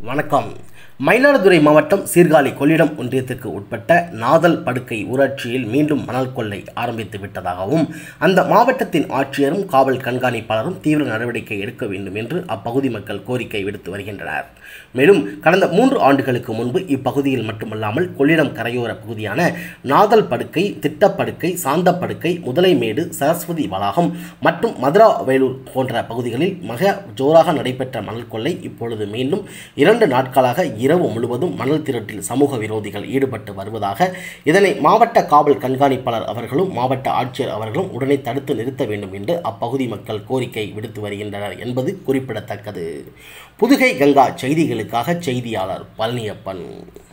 வணக்கம் மயிலாடுதுறை மாவட்டம் சீர்காழி கொள்ளிடம் ஒன்றியத்திற்கு உட்பட்ட நாதல் படுக்கை ஊராட்சியில் மீண்டும் மணல் கொள்ளை ஆரம்பித்து விட்டதாகவும் அந்த மாவட்டத்தின் ஆட்சியரும் காவல் கண்காணிப்பாளரும் தீவிர நடவடிக்கை எடுக்க வேண்டும் என்று அப்பகுதி மக்கள் கோரிக்கை விடுத்து வருகின்றனர் மேலும் கடந்த மூன்று ஆண்டுகளுக்கு முன்பு இப்பகுதியில் மட்டுமல்லாமல் கொள்ளிடம் கரையோர பகுதியான நாதல் படுக்கை திட்டப்படுக்கை சாந்தப்படுக்கை முதலைமேடு சரஸ்வதி வளாகம் மற்றும் மதுரா வேலூர் போன்ற பகுதிகளில் மிக ஜோராக நடைபெற்ற மணல் கொள்ளை இப்பொழுது மீண்டும் இரண்டு நாட்களாக இரவு முழுவதும் மணல் திருட்டில் சமூக விரோதிகள் ஈடுபட்டு வருவதாக இதனை மாவட்ட காவல் கண்காணிப்பாளர் அவர்களும் மாவட்ட ஆட்சியர் அவர்களும் உடனே தடுத்து நிறுத்த வேண்டும் என்று அப்பகுதி மக்கள் கோரிக்கை விடுத்து வருகின்றனர் என்பது குறிப்பிடத்தக்கது புதுகை கங்கா செய்திகளுக்காக செய்தியாளர் பழனியப்பன்